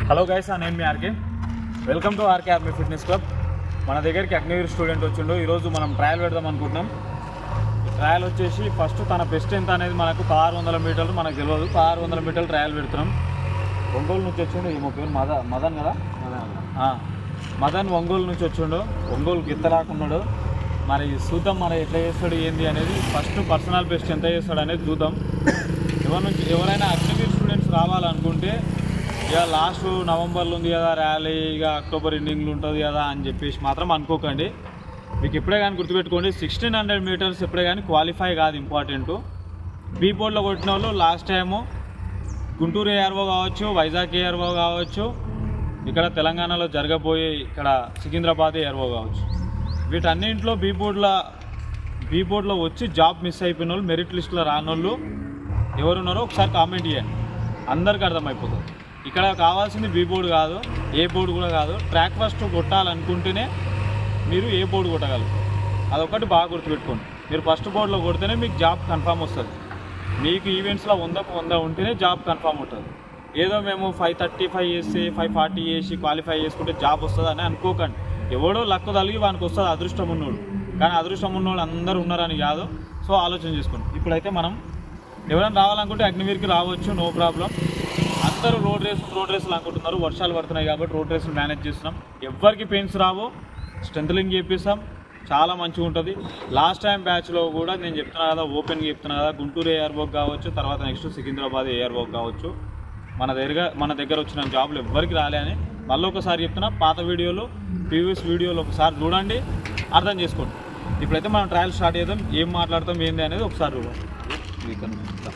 Hello guys నేను మీ RK welcome to RK army fitness club మన దగ్గరికి అగ్నివీర్ స్టూడెంట్ వచ్చిండు ఈరోజు మనం ట్రయల్ పెడదాం అనుకుంటున్నాం ఈ ట్రయల్ వచ్చేసి ఫస్ట్ తన బెస్ట్ ఎంత అనేది మనకు ఆరు వందల మీటర్లు మనకు తెలియదు ఆరు వందల మీటర్లు ట్రయల్ పెడుతున్నాం ఒంగోలు నుంచి వచ్చిండు ఈ పేరు మద మదన్ కదా ఆ, మదన్ ఒంగోలు నుంచి వచ్చిండు ఒంగోలు గిత్తలాకున్నాడు మరి చూద్దాం మరి ఎట్లా చేస్తాడు ఏంది అనేది ఫస్ట్ పర్సనల్ బెస్ట్ ఎంత చేస్తాడు అనేది చూద్దాం ఎవరి నుంచి ఎవరైనా అగ్నివీర్ స్టూడెంట్స్ రావాలనుకుంటే ఇక లాస్ట్ నవంబర్లో ఉంది కదా ర్యాలీ ఇక అక్టోబర్ ఎండింగ్లో ఉంటుంది కదా అని చెప్పేసి మాత్రం అనుకోకండి మీకు ఎప్పుడే కానీ గుర్తుపెట్టుకోండి సిక్స్టీన్ హండ్రెడ్ మీటర్స్ ఎప్పుడే కానీ క్వాలిఫై కాదు ఇంపార్టెంట్ బీ బోర్డ్లో కొట్టిన వాళ్ళు లాస్ట్ టైము గుంటూరు ఏఆర్ఓ కావచ్చు వైజాగ్ ఏఆర్ఓ కావచ్చు ఇక్కడ తెలంగాణలో జరగబోయే ఇక్కడ సికింద్రాబాద్ ఏఆర్ఓ కావచ్చు వీటన్నింటిలో బీ బోర్డుల బీ బోర్డులో వచ్చి జాబ్ మిస్ అయిపోయిన వాళ్ళు మెరిట్ లిస్ట్లో రాని వాళ్ళు ఎవరున్నారో ఒకసారి కామెంట్ చేయండి అందరికి అర్థమైపోతుంది ఇక్కడ కావాల్సింది బీ బోర్డు కాదు ఏ బోర్డు కూడా కాదు ట్రాక్ ఫస్ట్ కొట్టాలనుకుంటేనే మీరు ఏ బోర్డు కొట్టగలరు అదొకటి బాగా గుర్తుపెట్టుకోండి మీరు ఫస్ట్ బోర్డులో కొడితేనే మీకు జాబ్ కన్ఫామ్ వస్తుంది మీకు ఈవెంట్స్లో వందకు వంద ఉంటేనే జాబ్ కన్ఫామ్ ఉంటుంది ఏదో మేము ఫైవ్ థర్టీ ఫైవ్ చేసి ఫైవ్ ఫార్టీ చేసి క్వాలిఫై చేసుకుంటే జాబ్ వస్తుంది అని అనుకోకండి ఎవడో లక్కు తలిగి వానికి వస్తుంది అదృష్టం ఉన్నోడు కానీ అదృష్టం ఉన్నోళ్ళు అందరూ ఉన్నారని కాదు సో ఆలోచన చేసుకోండి ఇప్పుడైతే మనం ఎవరైనా రావాలనుకుంటే అగ్నివీర్కి రావచ్చు నో ప్రాబ్లం అందరూ రోడ్ రేస్ రోడ్ రేసులు అనుకుంటున్నారు వర్షాలు పడుతున్నాయి కాబట్టి రోడ్ రేసులు మేనేజ్ చేస్తున్నాం ఎవరికి పెయిన్స్ రావు స్ట్రెంత్లింగ్ చేపిస్తాం చాలా మంచిగా ఉంటుంది లాస్ట్ టైం బ్యాచ్లో కూడా నేను చెప్తున్నా కదా ఓపెన్గా చెప్తున్నా కదా గుంటూరు ఎయిర్బోక్ కావచ్చు తర్వాత నెక్స్ట్ సికింద్రాబాద్ ఎయిర్బోక్ కావచ్చు మన దగ్గర మన దగ్గర వచ్చిన జాబ్లు ఎవ్వరికి రాలే అని మళ్ళీ ఒకసారి చెప్తున్నా పాత వీడియోలు ప్రీవియస్ వీడియోలు ఒకసారి చూడండి అర్థం చేసుకోండి ఇప్పుడైతే మనం ట్రయల్ స్టార్ట్ చేద్దాం ఏం మాట్లాడతాం ఏంది అనేది ఒకసారి చూడండి ఇక్కడ నుంచి.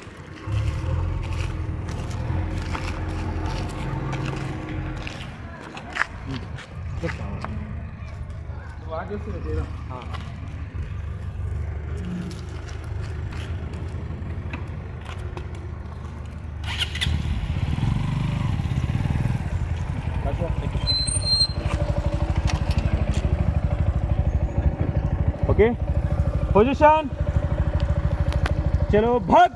ओके पोजीशन चलो भाग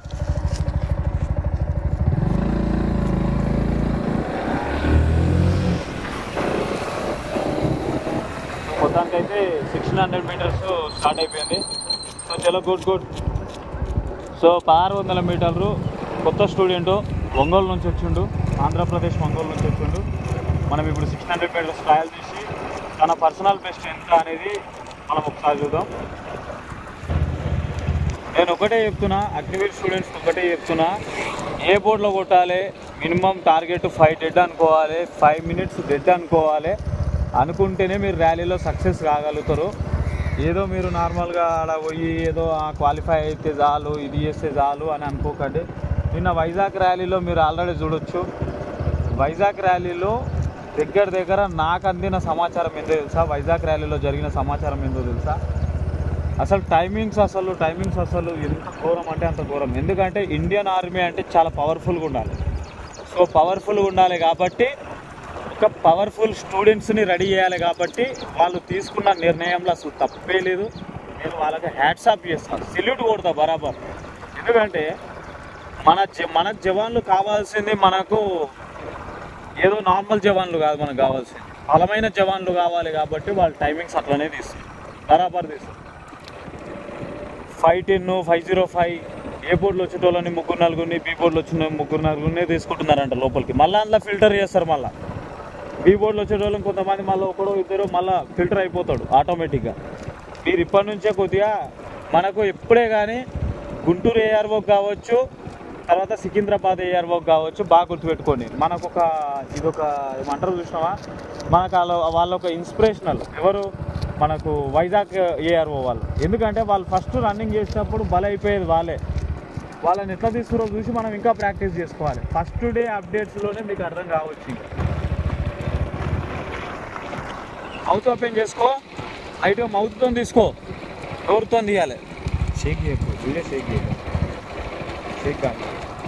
మొత్తానికైతే సిక్స్టీన్ హండ్రెడ్ మీటర్స్ స్టార్ట్ అయిపోయింది సో చలో గుడ్ గుడ్ సో ఆరు వందల మీటర్లు కొత్త స్టూడెంట్ ఒంగోలు నుంచి వచ్చిండు ఆంధ్రప్రదేశ్ ఒంగోలు నుంచి వచ్చిండు మనం ఇప్పుడు సిక్స్ హండ్రెడ్ మీటర్స్ ట్రయల్ చేసి తన పర్సనల్ బెస్ట్ ఎంత అనేది మనం ఒకసారి చూద్దాం నేను ఒకటే చెప్తున్నా అగ్నివీర్ స్టూడెంట్స్ ఒకటే చెప్తున్నా ఏ బోర్డులో కొట్టాలి మినిమం టార్గెట్ ఫైవ్ డెడ్ అనుకోవాలి ఫైవ్ మినిట్స్ డెడ్ అనుకోవాలి అనుకుంటేనే మీరు ర్యాలీలో సక్సెస్ కాగలుగుతారు ఏదో మీరు నార్మల్గా ఆడ పోయి ఏదో క్వాలిఫై అయితే చాలు ఇది చేస్తే చాలు అని అనుకోకండి నిన్న వైజాగ్ ర్యాలీలో మీరు ఆల్రెడీ చూడొచ్చు వైజాగ్ ర్యాలీలో దగ్గర దగ్గర నాకు అందిన సమాచారం ఏందో తెలుసా వైజాగ్ ర్యాలీలో జరిగిన సమాచారం ఏందో తెలుసా అసలు టైమింగ్స్ అసలు టైమింగ్స్ అసలు ఎంత ఘోరం అంటే అంత ఘోరం ఎందుకంటే ఇండియన్ ఆర్మీ అంటే చాలా పవర్ఫుల్గా ఉండాలి సో పవర్ఫుల్గా ఉండాలి కాబట్టి ఒక పవర్ఫుల్ స్టూడెంట్స్ని రెడీ చేయాలి కాబట్టి వాళ్ళు తీసుకున్న నిర్ణయంలో అసలు తప్పే లేదు నేను వాళ్ళకి హ్యాట్సాప్ చేస్తాను సెల్యూట్ కొడతా బరాబర్ ఎందుకంటే మన జ మన జవాన్లు కావాల్సింది మనకు ఏదో నార్మల్ జవాన్లు కాదు మనకు కావాల్సింది బలమైన జవాన్లు కావాలి కాబట్టి వాళ్ళ టైమింగ్స్ అట్లనే తీస్తారు బరాబర్ తీస్తారు five ten five zero five A బోర్డులో వచ్చేటోళ్ళని ముగ్గురు నలుగురిని బీ బోర్డులో వచ్చిన ముగ్గురు నలుగురిని తీసుకుంటున్నారంట లోపలికి మళ్ళీ అందులో ఫిల్టర్ చేస్తారు మళ్ళీ బీ బోర్డులో వచ్చేటోళ్ళని కొంతమంది మళ్ళీ ఒకడో ఇద్దరు మళ్ళీ ఫిల్టర్ అయిపోతాడు ఆటోమేటిక్గా మీరు ఇప్పటి నుంచే కొద్దిగా మనకు ఎప్పుడే కానీ గుంటూరు ఏఆర్ఓ కావచ్చు తర్వాత సికింద్రాబాద్ ఏఆర్ఓ కావచ్చు బాగా గుర్తుపెట్టుకోండి మనకు ఒక ఇదొక ఏమంటారు చూసినావా మనకు వాళ్ళ వాళ్ళ ఒక ఇన్స్పిరేషనల్ ఎవరు మనకు వైజాగ్ ఏఆర్ఓ వాళ్ళు ఎందుకంటే వాళ్ళు ఫస్ట్ రన్నింగ్ చేసేటప్పుడు బల అయిపోయేది వాళ్ళే వాళ్ళని ఎట్లా తీసుకురో చూసి మనం ఇంకా ప్రాక్టీస్ చేసుకోవాలి ఫస్ట్ డే అప్డేట్స్లోనే మీకు అర్థం కావచ్చు ఇంకా మౌత్ ఓపెన్ చేసుకో లైట్గా మౌత్తో తీసుకో ఎవరితో తీయాలి షేక్ చేయకు వీడియో షేక్ చేయకు షేక్ కాదు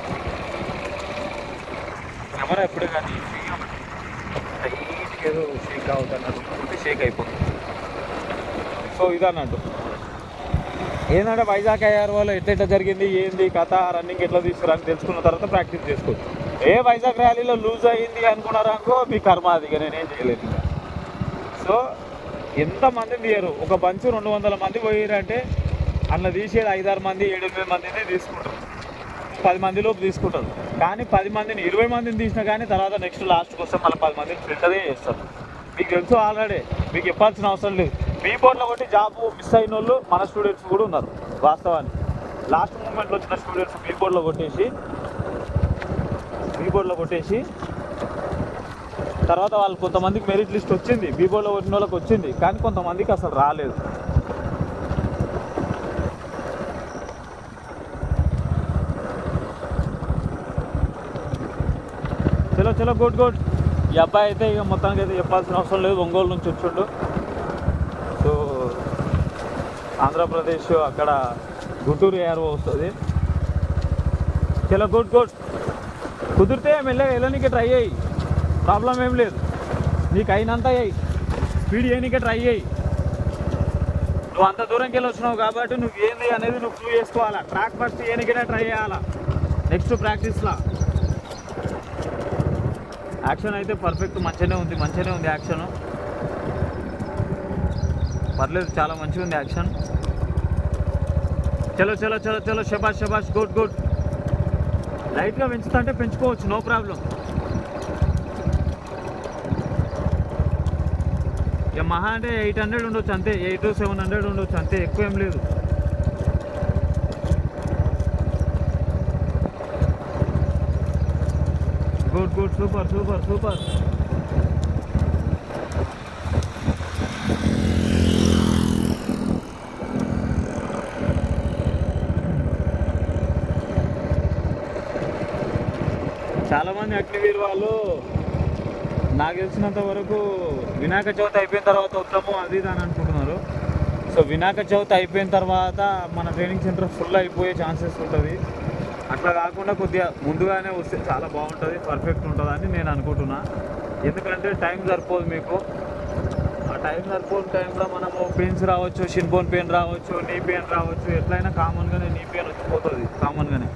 కెమెరా ఎప్పుడు కానీ టైట్గా ఏదో షేక్ కావద్దన్నట్టు షేక్ అయిపోతుంది సో ఇదన్నట్టు ఏంటంటే వైజాగ్ అయ్యారు వాళ్ళు ఎట్లా ఎట్లా జరిగింది ఏంది కథ రన్నింగ్ ఎట్లా తీసుకురా అని తెలుసుకున్న తర్వాత ప్రాక్టీస్ చేసుకోవచ్చు ఏ వైజాగ్ ర్యాలీలో లూజ్ అయ్యింది అనుకున్నారు అనుకో మీ కర్మ అది ఇక నేనేం చేయలేను ఇంకా సో ఎంతమంది తీయరు ఒక బంచు రెండు వందల మంది పోయారంటే అందులో తీసేది ఐదారు మంది ఏడెనిమిది మందిని తీసుకుంటారు పది మంది లోపు తీసుకుంటారు కానీ పది మందిని ఇరవై మందిని తీసినా కానీ తర్వాత నెక్స్ట్ లాస్ట్కి వస్తే మళ్ళీ పది మందిని ఫిల్టరే చేస్తారు మీకు తెలుసు ఆల్రెడీ మీకు చెప్పాల్సిన అవసరం లేదు మీ బోర్డులో కొట్టి జాబ్ మిస్ అయిన వాళ్ళు మన స్టూడెంట్స్ కూడా ఉన్నారు వాస్తవానికి లాస్ట్ మూమెంట్లో వచ్చిన స్టూడెంట్స్ మీ బోర్డులో కొట్టేసి మీ బోర్డులో కొట్టేసి తర్వాత వాళ్ళు కొంతమందికి మెరిట్ లిస్ట్ వచ్చింది బీ బోర్డులో కొట్టిన వాళ్ళకి వచ్చింది కానీ కొంతమందికి అసలు రాలేదు చలో చలో గుడ్ గుడ్ ఈ అబ్బాయి అయితే ఇక మొత్తానికి అయితే చెప్పాల్సిన అవసరం లేదు ఒంగోలు నుంచి వచ్చిండు సో ఆంధ్రప్రదేశ్ అక్కడ గుంటూరు ఏఆర్ఓ వస్తుంది చలో గుడ్ గుడ్ కుదిరితే మెల్లగా వెళ్ళనీకి ట్రై చేయి ప్రాబ్లం ఏం లేదు నీకు అయినంత అయ్యి స్పీడ్ చేయనీకే ట్రై చేయి నువ్వు అంత దూరంకి వెళ్ళి వచ్చినావు కాబట్టి నువ్వు ఏంది అనేది నువ్వు ప్రూవ్ చేసుకోవాలా ట్రాక్ ఫస్ట్ చేయనీకనే ట్రై చేయాలా నెక్స్ట్ ప్రాక్టీస్లా యాక్షన్ అయితే పర్ఫెక్ట్ మంచిగానే ఉంది మంచిగానే ఉంది యాక్షన్ పర్లేదు చాలా మంచిగా ఉంది యాక్షన్ చలో చలో చలో చలో శబాష్ శబాష్ గుడ్ గుడ్ లైట్గా పెంచుతా అంటే పెంచుకోవచ్చు నో ప్రాబ్లం ఇక మహా అంటే ఎయిట్ హండ్రెడ్ ఉండొచ్చు అంతే ఎయిట్ సెవెన్ హండ్రెడ్ ఉండొచ్చు అంతే ఎక్కువ ఏం లేదు good good super super super చాలామంది అగ్నివీర్ వాళ్ళు నాకు తెలిసినంత వరకు వినాయక చవితి అయిపోయిన తర్వాత వస్తాము అది ఇది అని అనుకుంటున్నారు సో వినాయక చవితి అయిపోయిన తర్వాత మన ట్రైనింగ్ సెంటర్ ఫుల్ అయిపోయే ఛాన్సెస్ ఉంటుంది అట్లా కాకుండా కొద్దిగా ముందుగానే వస్తే చాలా బాగుంటుంది పర్ఫెక్ట్ ఉంటుంది అని నేను అనుకుంటున్నా ఎందుకంటే టైం సరిపోదు మీకు ఆ టైం సరిపోని టైంలో మనము పెయిన్స్ రావచ్చు షిన్బోన్ పెయిన్ రావచ్చు నీ పెయిన్ రావచ్చు ఎట్లయినా కామన్గానే నీ పెయిన్ వచ్చిపోతుంది కామన్గానే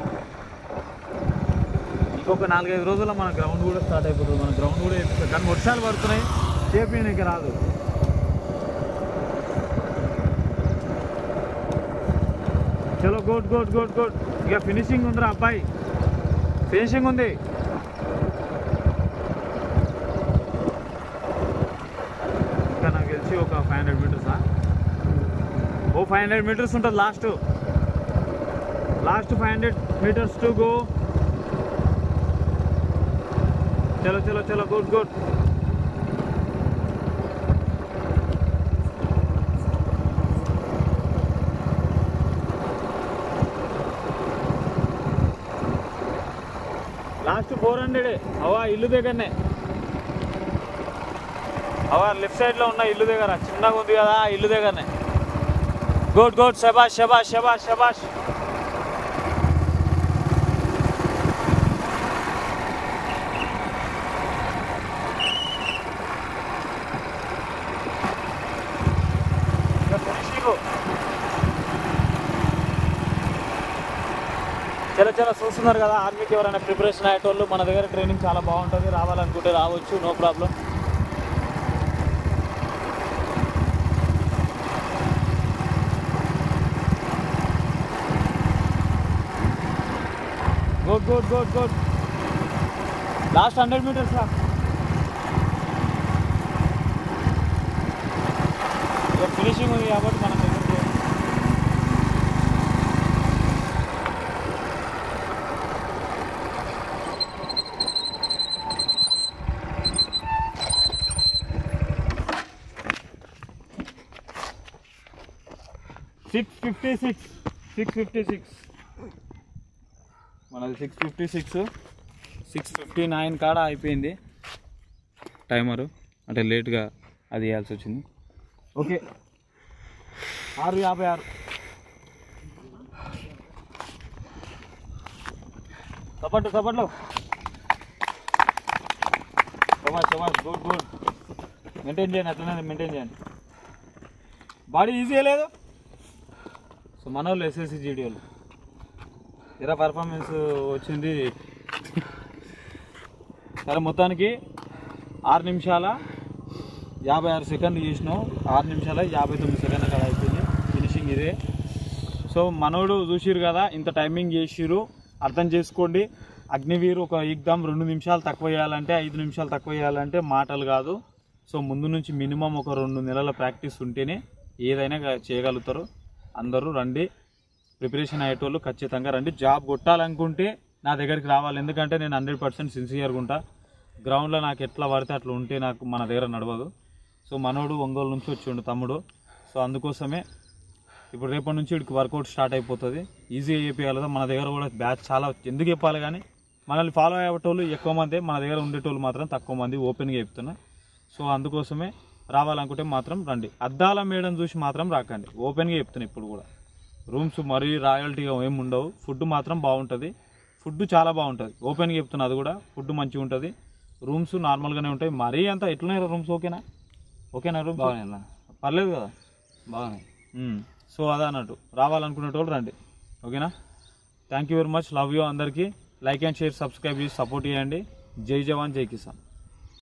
ఇంకొక నాలుగైదు రోజుల్లో మన గ్రౌండ్ కూడా స్టార్ట్ అయిపోతుంది మన గ్రౌండ్ కూడా వేపిస్తారు కానీ వర్షాలు పడుతున్నాయి చేపించడానికి రాదు చలో గుడ్ గుడ్ గుడ్ గుడ్ ఇక ఫినిషింగ్ ఉందిరా అబ్బాయి ఫినిషింగ్ ఉంది ఇంకా నాకు తెలిసి ఒక ఫైవ్ హండ్రెడ్ మీటర్సా ఓ ఫైవ్ హండ్రెడ్ మీటర్స్ ఉంటుంది last last five hundred metres to go చలో చలో చలో good good last four hundred అవా ఇల్లు దగ్గరనే అవా లెఫ్ట్ సైడ్లో ఉన్న ఇల్లు దగ్గర చిన్నగా ఉంది కదా ఆ ఇల్లు దగ్గరనే గుడ్ గుడ్ శబాష్ శబాష్ శబాష్ శబాష్ చలో చలో చూస్తున్నారు కదా ఆర్మీకి ఎవరైనా ప్రిపరేషన్ అయ్యేటోళ్ళు మన దగ్గర ట్రైనింగ్ చాలా బాగుంటుంది రావాలనుకుంటే రావచ్చు no problem good good good good last hundred metres రా ఇక ఫినిషింగ్ ఉంది కాబట్టి మనం దగ్గర six fifty six six fifty six మనది six fifty six six fifty nine కాడ అయిపోయింది టైమరు అంటే లేట్గా అది వేయాల్సి వచ్చింది ఓకే ఆరు యాభై ఆరు సపట్లు సపట్లు సమాజ్ సమాజ్ గుడ్ గుడ్ మెయింటైన్ చేయండి అట్లనే మెయింటైన్ చేయండి బాడీ ఈజీ లేదు సో మన వాళ్ళు ఎస్ఎస్సి జీడీఓలు ఇరా పర్ఫార్మెన్స్ వచ్చింది సరే మొత్తానికి ఆరు నిమిషాల యాభై ఆరు సెకండ్లు చేసినాం ఆరు నిమిషాల యాభై తొమ్మిది సెకండ్ల కాడ అయిపోయింది ఫినిషింగ్ ఇదే సో మనోడు చూసిరు కదా ఇంత టైమింగ్ చేసిరు అర్థం చేసుకోండి అగ్నివీరు ఒక ఎగ్దాం రెండు నిమిషాలు తక్కువ చేయాలంటే ఐదు నిమిషాలు తక్కువ చేయాలంటే మాటలు కాదు సో ముందు నుంచి మినిమం ఒక రెండు నెలల ప్రాక్టీస్ ఉంటేనే ఏదైనా గా- చేయగలుగుతారు అందరూ రండి ప్రిపరేషన్ అయ్యేటోళ్ళు ఖచ్చితంగా రండి జాబ్ కొట్టాలనుకుంటే నా దగ్గరికి రావాలి ఎందుకంటే నేను హండ్రెడ్ పర్సెంట్ సిన్సియర్గా ఉంటా గ్రౌండ్లో నాకు ఎట్లా పడితే అట్లా ఉంటే నాకు మన దగ్గర నడవదు సో మనోడు ఒంగోలు నుంచి వచ్చిండు తమ్ముడు సో అందుకోసమే ఇప్పుడు రేపటి నుంచి వీడికి వర్కౌట్ స్టార్ట్ అయిపోతుంది ఈజీగా చెప్పేయాలి మన దగ్గర కూడా బ్యాచ్ చాలా ఎందుకు చెప్పాలి కానీ మనల్ని ఫాలో అయ్యేటోళ్ళు ఎక్కువ మంది మన దగ్గర ఉండేటోళ్ళు మాత్రం తక్కువ మంది ఓపెన్గా చెప్తున్నా సో అందుకోసమే రావాలనుకుంటే మాత్రం రండి అద్దాల మేడం చూసి మాత్రం రాకండి ఓపెన్గా చెప్తున్నా ఇప్పుడు కూడా రూమ్స్ మరీ రాయల్టీగా ఏమి ఉండవు ఫుడ్ మాత్రం బాగుంటుంది ఫుడ్ చాలా బాగుంటుంది ఓపెన్గా చెప్తున్నా అది కూడా ఫుడ్ మంచిగా ఉంటుంది రూమ్స్ నార్మల్గానే ఉంటాయి మరీ అంత ఎట్లున్నాయి రూమ్స్ ఓకేనా ఓకేనా రూమ్స్ బాగున్నాయి పర్లేదు కదా బాగున్నాయి మ్మ్. సో అదే అన్నట్టు రావాలనుకునేటోళ్ళు రండి ఓకేనా thank you very much love you అందరికీ లైక్ అండ్ షేర్ సబ్స్క్రైబ్ చేసి సపోర్ట్ చేయండి జై జవాన్ జై కిసాన్